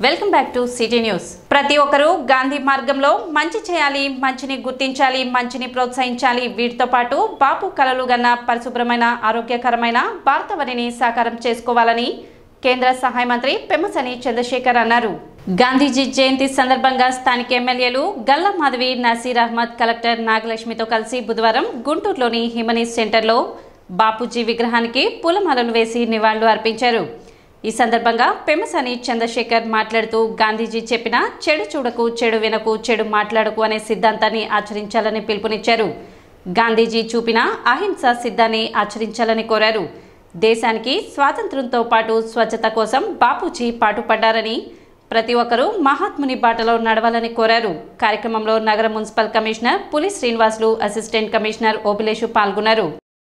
welcome back to city news ప్రతి ఒక్కరూ గాంధీ మార్గంలో మంచి చేయాలి మంచిని గుర్తించాలి మంచిని ప్రోత్సహించాలి వీటితో పాటు బాపు కలలు గన్న పరిశుభ్రమైన ఆరోగ్యకరమైన భారతవనిని సాకారం చేసుకోవాలని కేంద్ర సహాయ మంత్రి పెమ్మసని చంద్రశేఖర్ అన్నారు గాంధీజీ జయంతి సందర్భంగా స్థానిక ఎమ్మెల్యేలు గల్లా మాధవి నసీర్ అహ్మద్ కలెక్టర్ నాగలక్ష్మితో కలిసి బుధవారం గుంటూరులోని హిమనీస్ సెంటర్లో బాపూజీ విగ్రహానికి పూలమాలలు వేసి నివాళులు అర్పించారు ఈ సందర్భంగా పెమసని చంద్రశేఖర్ మాట్లాడుతూ గాంధీజీ చెప్పిన చెడు చూడకు చెడు వినకు చెడు మాట్లాడకు అనే సిద్ధాంతాన్ని ఆచరించాలని పిలుపునిచ్చారు గాంధీజీ చూపిన అహింస సిద్ధాన్ని ఆచరించాలని కోరారు దేశానికి స్వాతంత్ర్యంతో పాటు స్వచ్ఛత కోసం బాపూజీ పాటుపడ్డారని ప్రతి ఒక్కరూ మహాత్ముని బాటలో నడవాలని కోరారు కార్యక్రమంలో నగర మున్సిపల్ కమిషనర్ పులి శ్రీనివాసులు అసిస్టెంట్ కమిషనర్ ఓపిలేషు పాల్గొన్నారు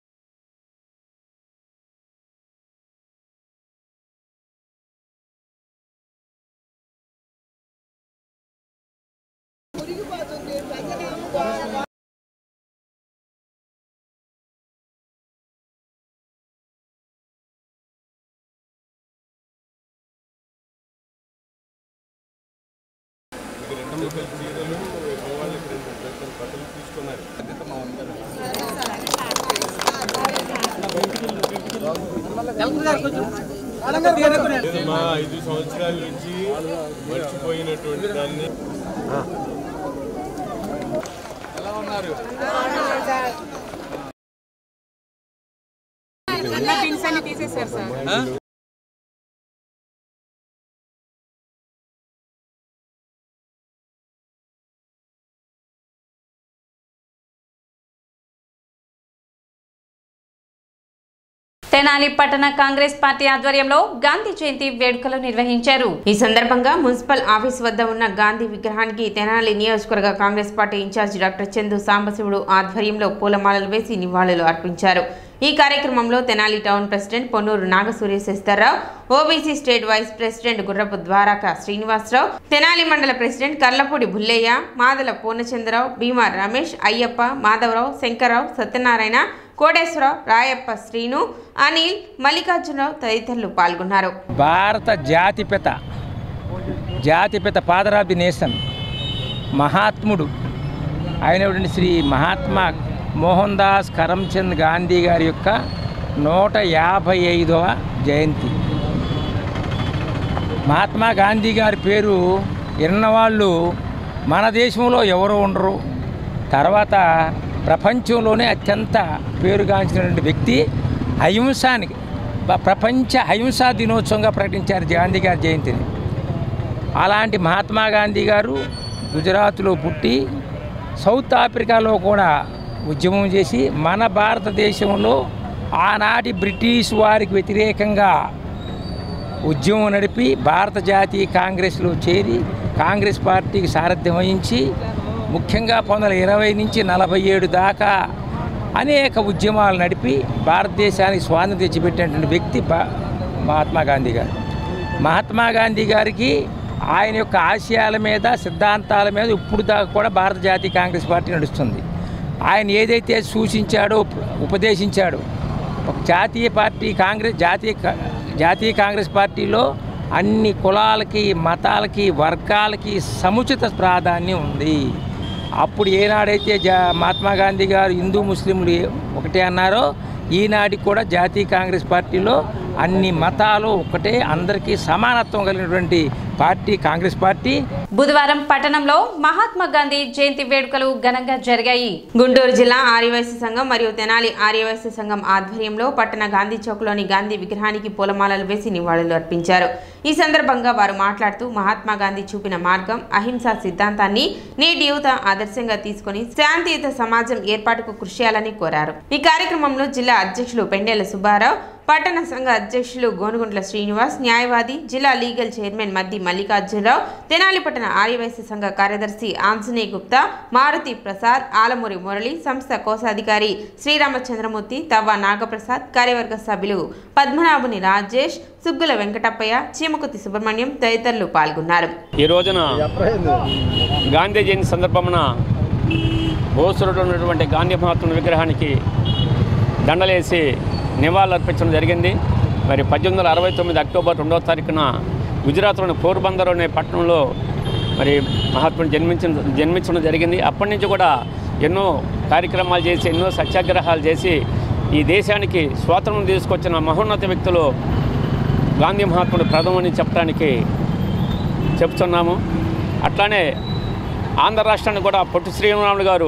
మా ఐదు సంవత్సరాల నుంచి మర్చిపోయినటువంటి దాన్ని ఎలా ఉన్నారు అన్న పిన్స్ అన్ని తీసేశారు సార్ తెనాలి పట్టణ కాంగ్రెస్ పార్టీ ఆధ్వర్యంలో గాంధీ జయంతి వేడుకలు నిర్వహించారు ఈ సందర్భంగా మున్సిపల్ ఆఫీస్ వద్ద ఉన్న గాంధీ విగ్రహానికి తెనాలి నియోజకవర్గ Congress party incharge doctor Chandu Sambasivudu ఆధ్వర్యంలో పూలమాలలు వేసి నివాళులు అర్పించారు ఈ కార్యక్రమంలో Tenali town president Ponnuru Nagasurya Sasidhar Rao OBC state vice president Gurrapu Dwaraka Srinivasa Rao Tenali మండల ప్రెసిడెంట్ కర్లపూడి బుల్లయ్య మాదల పూర్ణచంద్రరావు భీమా రమేష్ అయ్యప్ప మాధవరావు శంకర్రావు సత్యనారాయణ కోటేశ్వరరావు రాయప్ప శ్రీను అనిల్ మల్లికార్జునరావు తదితరులు పాల్గొన్నారు భారత జాతిపిత జాతిపిత ఫాదర్ ఆఫ్ ది నేషన్ మహాత్ముడు అయినటువంటి శ్రీ మహాత్మా మోహన్ దాస్ కరమ్చంద్ గాంధీ గారి యొక్క నూట యాభై ఐదవ జయంతి మహాత్మా గాంధీ గారి పేరు విన్నవాళ్ళు మన దేశంలో ఎవరు ఉండరు తర్వాత ప్రపంచంలోనే అత్యంత పేరుగాంచినటువంటి వ్యక్తి అహింసానికి ప- ప్రపంచ అహింసా దినోత్సవంగా ప్రకటించారు గాంధీ గారి జయంతిని అలాంటి మహాత్మా గాంధీ గారు గుజరాత్లో పుట్టి సౌత్ ఆఫ్రికాలో కూడా ఉద్యమం చేసి మన భారతదేశంలో ఆనాటి బ్రిటిష్ వారికి వ్యతిరేకంగా ఉద్యమం నడిపి భారత జాతీయ కాంగ్రెస్లో చేరి కాంగ్రెస్ పార్టీకి సారథ్యం వహించి ముఖ్యంగా పంతొమ్మిది వందల ఇరవై నుంచి నలభై ఏడు దాకా అనేక ఉద్యమాలు నడిపి భారతదేశానికి స్వాతంత్రం తెచ్చిపెట్టినటువంటి వ్యక్తి బా- మహాత్మా గాంధీ గారు మహాత్మా గాంధీ గారికి ఆయన యొక్క ఆశయాల మీద సిద్ధాంతాల మీద ఇప్పుడు దాకా కూడా భారత జాతీయ కాంగ్రెస్ పార్టీ నడుస్తుంది ఆయన ఏదైతే సూచించాడో ఉప- ఉపదేశించాడో ఒక జాతీయ పార్టీ కాంగ్రెస్ జాతీయ కా- జాతీయ కాంగ్రెస్ పార్టీలో అన్ని కులాలకి మతాలకి వర్గాలకి సముచిత ప్రాధాన్యం ఉంది అప్పుడు ఏనాడైతే జా మహాత్మా గాంధీ గారు హిందూ ముస్లింలు ఏ- ఒకటే అన్నారో ఈనాటికి కూడా జాతీయ కాంగ్రెస్ పార్టీలో అన్ని మతాలు ఒకటే అందరికీ సమానత్వం కలిగినటువంటి పార్టీ కాంగ్రెస్ పార్టీ బుధవారం పట్టణంలో మహాత్మా గాంధీ జయంతి వేడుకలు ఘనంగా జరిగాయి గుంటూరు జిల్లా ఆర్యవైశ్య సంఘం మరియు తెనాలి ఆర్యవైశ్య సంఘం ఆధ్వర్యంలో పట్టణ గాంధీ చౌక్లోని గాంధీ విగ్రహానికి పూలమాలలు వేసి నివాళులు అర్పించారు ఈ సందర్భంగా వారు మాట్లాడుతూ మహాత్మా గాంధీ చూపిన మార్గం అహింసా సిద్ధాంతాన్ని నేటి యువత ఆదర్శంగా తీసుకుని శాంతియుత సమాజం ఏర్పాటుకు కృషి చేయాలని కోరారు ఈ కార్యక్రమంలో జిల్లా అధ్యక్షులు పెండేల సుబ్బారావు పట్టణ సంఘ అధ్యక్షులు గోనుగుంట్ల శ్రీనివాస్ న్యాయవాది జిల్లా లీగల్ చైర్మన్ మద్ది మల్లికార్జునరావు తెనాలి పట్టణ ఆర్యవైశ్య సంఘ కార్యదర్శి ఆంజనేయ గుప్తా మారుతి ప్రసాద్ ఆలమూరి మురళి సంస్థ కోశాధికారి శ్రీరామచంద్రమూర్తి తవ్వ నాగప్రసాద్ కార్యవర్గ సభ్యులు పద్మనాభుని రాజేష్ సుగ్గుల వెంకటప్పయ్య చీమకుతి సుబ్రహ్మణ్యం తదితరులు పాల్గొన్నారు ఈ రోజున గాంధీ జయంతి సందర్భమున బోసురులో ఉన్నటువంటి గాంధీ మహాత్ముని విగ్రహానికి దండలేసి నివాళులు అర్పించడం జరిగింది మరి పద్దెనిమిది వందల అరవై తొమ్మిది అక్టోబర్ రెండవ తారీఖున గుజరాత్లోని పోర్బందర్ అనే పట్టణంలో మరి మహాత్ముడు జన్మించడం జన్మించడం జరిగింది అప్పటి నుంచి కూడా ఎన్నో కార్యక్రమాలు చేసి ఎన్నో సత్యాగ్రహాలు చేసి ఈ దేశానికి స్వాతంత్రం తీసుకొచ్చిన మహోన్నత వ్యక్తులు గాంధీ మహాత్ముడు ప్రథమని చెప్పడానికి చెప్తున్నాము అట్లానే ఆంధ్ర రాష్ట్రాన్ని కూడా పొట్టి శ్రీరాములు గారు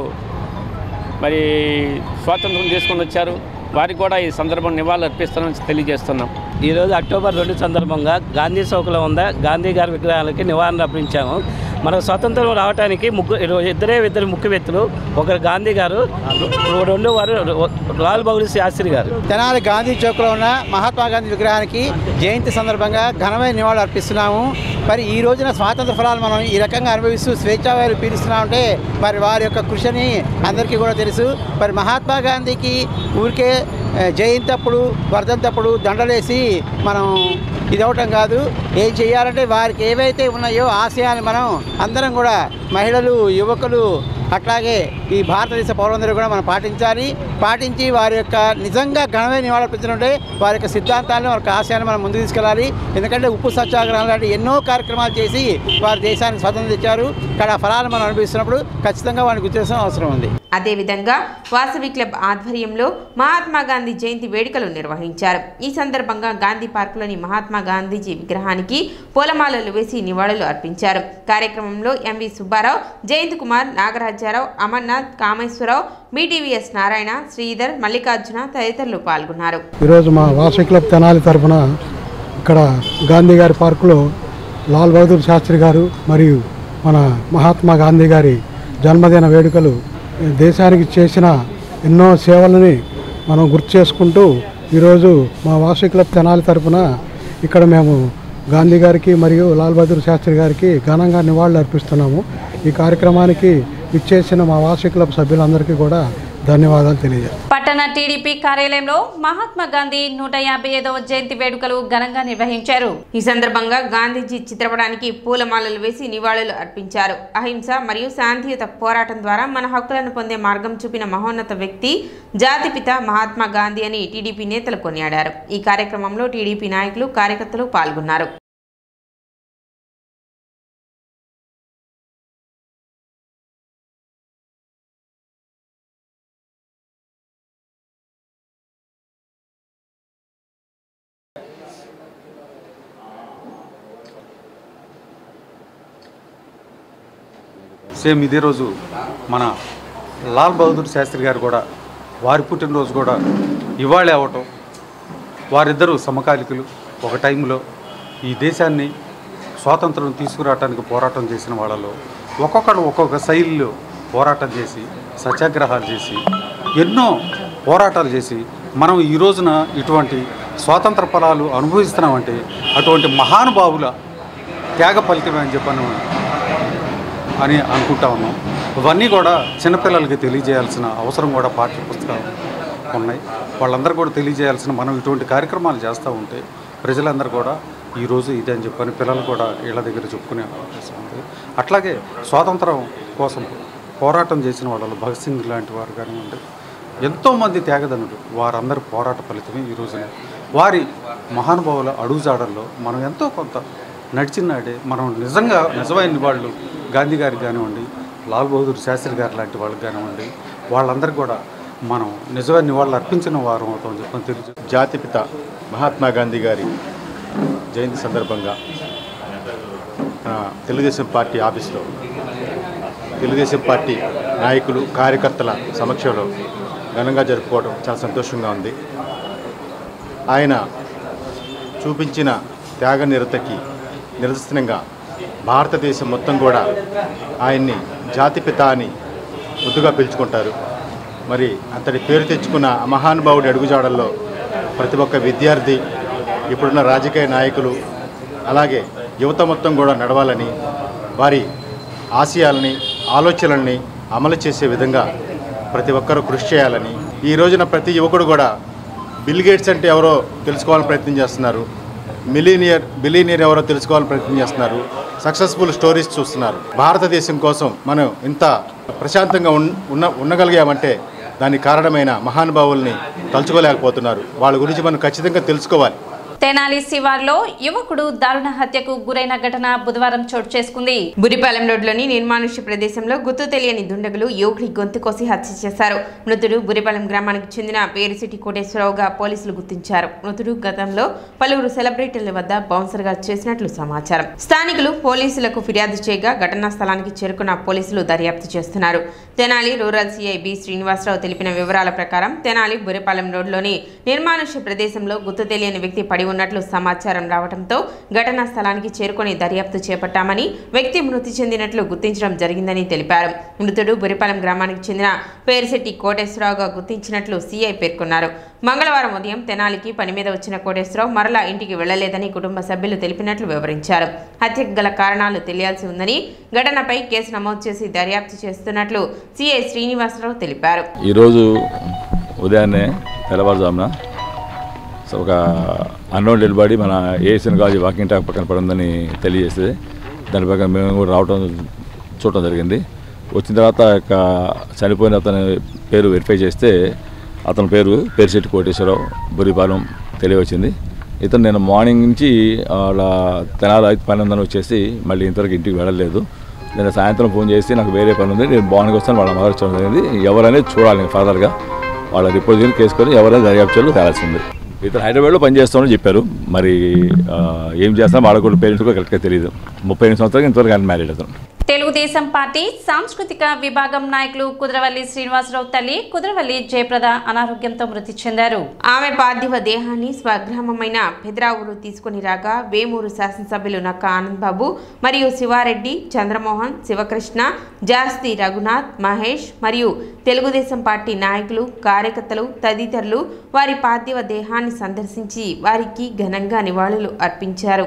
మరి స్వాతంత్రం తీసుకొని వచ్చారు వారికి కూడా ఈ సందర్భం నివాళులు అర్పిస్తామని తెలియజేస్తున్నాం ఈరోజు అక్టోబర్ రెండు సందర్భంగా గాంధీ చౌక్లో ఉన్న గాంధీ గారి విగ్రహాలకి నివారణ అర్పించాము మనకు స్వతంత్రం రావడానికి ముగ్గురు ఇద్దరే ఇద్దరు ముఖ్య వ్యక్తులు ఒకరు గాంధీ గారు రెండు వారు లాల్ బహదూర్ శాస్త్రి గారు తెనాలి గాంధీ చౌక్లో ఉన్న మహాత్మా గాంధీ విగ్రహానికి జయంతి సందర్భంగా ఘనమైన నివాళులు అర్పిస్తున్నాము మరి ఈ రోజున స్వాతంత్ర ఫలాలు మనం ఈ రకంగా అనుభవిస్తూ స్వేచ్ఛావాయులు పీలుస్తున్నామంటే మరి వారి యొక్క కృషిని అందరికీ కూడా తెలుసు మరి మహాత్మా గాంధీకి ఊరికే ఆ, జయంతి అప్పుడు వర్ధంతప్పుడు దండలేసి మనం ఇదవటం కాదు ఏం చేయాలంటే వారికి ఏవైతే ఉన్నాయో ఆశయాన్ని మనం అందరం కూడా మహిళలు యువకులు అట్లాగే ఈ భారతదేశ పౌరులందరూ కూడా మనం పాటించాలి పాటించి వారి యొక్క నిజంగా ఘనమైన నివాళులర్పించడంటే వారి యొక్క సిద్ధాంతాలను వారి యొక్క ఆశయాన్ని మనం ముందుకు తీసుకెళ్ళాలి ఎందుకంటే ఉప్పు సత్యాగ్రహం లాంటి ఎన్నో కార్యక్రమాలు చేసి వారి దేశానికి స్వతంత్రం తెచ్చారు ఇక్కడ ఆ ఫలాలు మనం అనుభవిస్తున్నప్పుడు ఖచ్చితంగా వారిని గుర్తించడం అవసరం ఉంది అదేవిధంగా వాసవి క్లబ్ ఆధ్వర్యంలో మహాత్మా గాంధీ జయంతి వేడుకలు నిర్వహించారు ఈ సందర్భంగా గాంధీ పార్కులోని మహాత్మా గాంధీజీ విగ్రహానికి పూలమాలలు వేసి నివాళులు అర్పించారు కార్యక్రమంలో ఎంవి సుబ్బారావు జయంత్ కుమార్ నాగరాజారావు అమర్నాథ్ కామేశ్వరరావు బీటీవీఎస్ నారాయణ శ్రీధర్ మల్లికార్జున తదితరులు పాల్గొన్నారు ఈరోజు మా వాసవి క్లబ్ తెనాలి తరఫున ఇక్కడ గాంధీ గారి పార్కులో లాల్ బహదూర్ శాస్త్రి గారు మరియు మన మహాత్మా గాంధీ గారి జన్మదిన వేడుకలు దేశానికి చేసిన ఎన్నో సేవలని మనం గుర్తు చేసుకుంటూ ఈరోజు మా వాసవి క్లబ్ తెనాలి తరఫున ఇక్కడ మేము గాంధీ గారికి మరియు లాల్ బహదూర్ శాస్త్రి గారికి ఘనంగా నివాళులు అర్పిస్తున్నాము ఈ కార్యక్రమానికి ఇచ్చేసిన మా వాసవి క్లబ్ సభ్యులందరికీ కూడా ధన్యవాదాలు తెలియజేస్తాను పట్టణ టీడీపీ కార్యాలయంలో మహాత్మా గాంధీ నూట యాభై ఐదవ జయంతి వేడుకలు ఘనంగా నిర్వహించారు ఈ సందర్భంగా గాంధీజీ చిత్రపటానికి పూలమాలలు వేసి నివాళులు అర్పించారు అహింస మరియు శాంతియుత పోరాటం ద్వారా మన హక్కులను పొందే మార్గం చూపిన మహోన్నత వ్యక్తి జాతిపిత మహాత్మా గాంధీ అని టీడీపీ నేతలు కొనియాడారు ఈ కార్యక్రమంలో టీడీపీ నాయకులు కార్యకర్తలు పాల్గొన్నారు సేమ్ ఇదే రోజు మన లాల్ బహదూర్ శాస్త్రి గారు కూడా వారి పుట్టినరోజు కూడా ఇవాళే అవటం వారిద్దరూ సమకాలికులు ఒక టైంలో ఈ దేశాన్ని స్వాతంత్రం తీసుకురావడానికి పోరాటం చేసిన వాళ్ళలో ఒక్కొక్కడు ఒక్కొక్క శైలిలో పోరాటం చేసి సత్యాగ్రహాలు చేసి ఎన్నో పోరాటాలు చేసి మనం ఈ రోజున ఇటువంటి స్వాతంత్ర ఫలాలు అనుభవిస్తున్నామంటే అటువంటి మహానుభావుల త్యాగ ఫలితమే అని చెప్పను అని అనుకుంటా ఉన్నాం ఇవన్నీ కూడా చిన్నపిల్లలకి తెలియజేయాల్సిన అవసరం కూడా పాఠ్య పుస్తకాలు ఉన్నాయి వాళ్ళందరూ కూడా తెలియజేయాల్సిన మనం ఇటువంటి కార్యక్రమాలు చేస్తూ ఉంటే ప్రజలందరూ కూడా ఈరోజు ఇదే అని చెప్పని పిల్లలు కూడా ఇళ్ళ దగ్గర చెప్పుకునే అవకాశం ఉంది అట్లాగే స్వాతంత్రం కోసం పోరాటం చేసిన వాళ్ళు భగత్ సింగ్ లాంటి వారు కానివ్వండి ఎంతోమంది త్యాగదనులు వారందరి పోరాట ఫలితమే ఈ రోజున వారి మహానుభావుల అడుగుజాడల్లో మనం ఎంతో కొంత నడిచినాడే మనం నిజంగా నిజమైన వాళ్ళు గాంధీ గారికి కానివ్వండి లాల్ బహదూర్ శాస్త్రి గారు లాంటి వాళ్ళకి కానివ్వండి వాళ్ళందరికీ కూడా మనం నిజమైన నివాళులు అర్పించిన వారం అవుతామని చెప్పని తెలియజే జాతిపిత మహాత్మా గాంధీ గారి జయంతి సందర్భంగా ఆ, తెలుగుదేశం పార్టీ ఆఫీస్లో తెలుగుదేశం పార్టీ నాయకులు కార్యకర్తల సమక్షంలో ఘనంగా జరుపుకోవడం చాలా సంతోషంగా ఉంది ఆయన చూపించిన త్యాగ నిరతకి నిరసనంగా భారతదేశం మొత్తం కూడా ఆయన్ని జాతిపిత అని ముద్దుగా పిలుచుకుంటారు మరి అంతటి పేరు తెచ్చుకున్న ఆ మహానుభావుడి అడుగుజాడల్లో ప్రతి ఒక్క విద్యార్థి ఇప్పుడున్న రాజకీయ నాయకులు అలాగే యువత మొత్తం కూడా నడవాలని వారి ఆశయాలని ఆలోచనల్ని అమలు చేసే విధంగా ప్రతి ఒక్కరూ కృషి చేయాలని ఈ రోజున ప్రతి యువకుడు కూడా బిల్ గేట్స్ అంటే ఎవరో తెలుసుకోవాలని ప్రయత్నం చేస్తున్నారు మిలీనియర్ బిలీనియర్ ఎవరో తెలుసుకోవాలని ప్రయత్నం చేస్తున్నారు సక్సెస్ఫుల్ స్టోరీస్ చూస్తున్నారు భారతదేశం కోసం మనం ఇంత ప్రశాంతంగా ఉన్- ఉన్న ఉండగలిగామంటే దానికి కారణమైన మహానుభావుల్ని తలుచుకోలేకపోతున్నారు వాళ్ళ గురించి మనం ఖచ్చితంగా తెలుసుకోవాలి తెనాలి శివార్లో యువకుడు దారుణ హత్యకు గురైన ఘటన బుధవారం చోటు చేసుకుంది బురిపాలెం రోడ్లోని నిర్మానుష్య ప్రదేశంలో గుర్తు తెలియని దుండగులు యువకుడి గొంతు కోసి హత్య చేశారు మృతుడు బురిపాలెం గ్రామానికి చెందిన పేరుసిటి కోటేశ్వరరావుగా పోలీసులు గుర్తించారు మృతుడు గతంలో పలువురు సెలబ్రిటీల వద్ద బౌన్సర్ గా చేసినట్లు సమాచారం స్థానికులు పోలీసులకు ఫిర్యాదు చేయగా ఘటనా స్థలానికి చేరుకున్న పోలీసులు దర్యాప్తు చేస్తున్నారు Tenali rural CI B Srinivasa Rao తెలిపిన వివరాల ప్రకారం తెనాలి బురిపాలెం రోడ్లోని నిర్మానుష్య ప్రదేశంలో గుర్తు తెలియని వ్యక్తి పడి ఉన్నట్లు సమాచారం రావడంతో ఘటనా స్థలానికి చేరుకొని దర్యాప్తు చేపట్టామని వ్యక్తి మృతి చెందినట్లు గుర్తించడం జరిగిందని తెలిపారు మృతుడు బురిపాలెం గ్రామానికి చెందిన పేరుశెట్టి కోటేశ్వరరావుగా గుర్తించినట్లు సీఐ పేర్కొన్నారు మంగళవారం ఉదయం తెనాలికి పని మీద వచ్చిన కోటేశ్వరరావు మరలా ఇంటికి వెళ్లలేదని కుటుంబ సభ్యులు తెలిపినట్లు వివరించారు హత్యకు గల కారణాలు తెలియాల్సి ఉందని ఘటనపై కేసు నమోదు చేసి దర్యాప్తు చేస్తున్నట్లు సీఐ శ్రీనివాసరావు తెలిపారు ఈరోజు ఉదయాన్నే తెల్లవారుజామున సో ఒక అన్నోన్ డెడ్ బాడీ మన ఏఎస్ఎన్ కాలేజీ వాకింగ్ ట్రాక్ పక్కన పడిందని తెలియజేస్తే దాని ప్రకారం మేము కూడా రావడం చూడటం జరిగింది వచ్చిన తర్వాత యొక్క చనిపోయిన అతని పేరు వెరిఫై చేస్తే అతని పేరు పేరుశెట్టి కోటేశ్వరరావు బురిపాలెం తెలియవచ్చింది ఇతను నేను మార్నింగ్ నుంచి వాళ్ళ తెనాలి ఐదు పని ఉందని వచ్చేసి మళ్ళీ ఇంతవరకు ఇంటికి వెళ్ళలేదు నేను సాయంత్రం ఫోన్ చేసి నాకు వేరే పని ఉంది నేను బాగుండికి వస్తాను వాళ్ళ మదర్ చూడడం జరిగింది ఎవరనేది చూడాలి నేను ఫర్దర్గా వాళ్ళ రిపోర్ట్ చేసి కేసుకొని ఎవరైనా దర్యాప్తు చేయాలో తేలాల్సింది ఇతను హైదరాబాద్లో పనిచేస్తామని చెప్పారు మరి ఆ, ఏం చేస్తాం వాళ్ళ కూడా పేరెంట్స్ కూడా కరెక్ట్గా తెలియదు ముప్పై ఎనిమిది సంవత్సరాలు ఇంతవరకు అన్మ్యారీడ్ అతను తెలుగుదేశం పార్టీ సాంస్కృతిక విభాగం నాయకులు కుదరవల్లి శ్రీనివాసరావు తల్లి కుదరవల్లి జయప్రద అనారోగ్యంతో మృతి చెందారు ఆమె పార్థివ దేహాన్ని స్వగ్రామమైన పెదరావురు తీసుకుని రాగా వేమూరు శాసనసభ్యులు నక్క ఆనందబాబు మరియు శివారెడ్డి చంద్రమోహన్ శివకృష్ణ జాస్తి రఘునాథ్ మహేష్ మరియు తెలుగుదేశం పార్టీ నాయకులు కార్యకర్తలు తదితరులు వారి పార్థివ దేహాన్ని సందర్శించి వారికి ఘనంగా నివాళులు అర్పించారు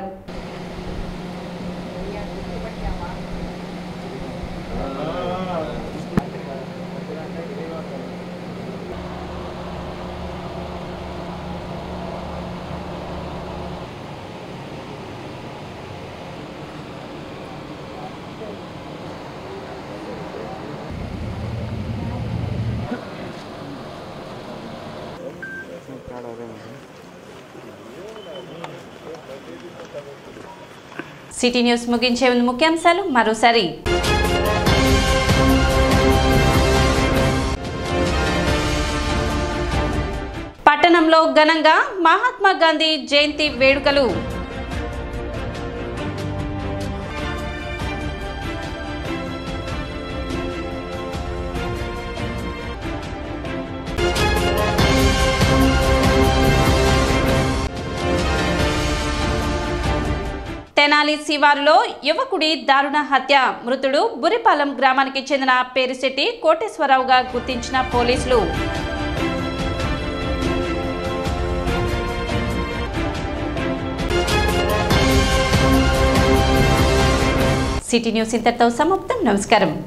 సిటీ న్యూస్ ముగించే ముందు ముఖ్యాంశాలు మరోసారి పట్టణంలో ఘనంగా మహాత్మా గాంధీ జయంతి వేడుకలు తెనాలి శివారులో యువకుడి దారుణ హత్య మృతుడు బురిపాలెం గ్రామానికి చెందిన పేరుశెట్టి కోటేశ్వరరావుగా గుర్తించిన పోలీసులు సిటీ న్యూస్ ఇంతటితో సమాప్తం నమస్కారం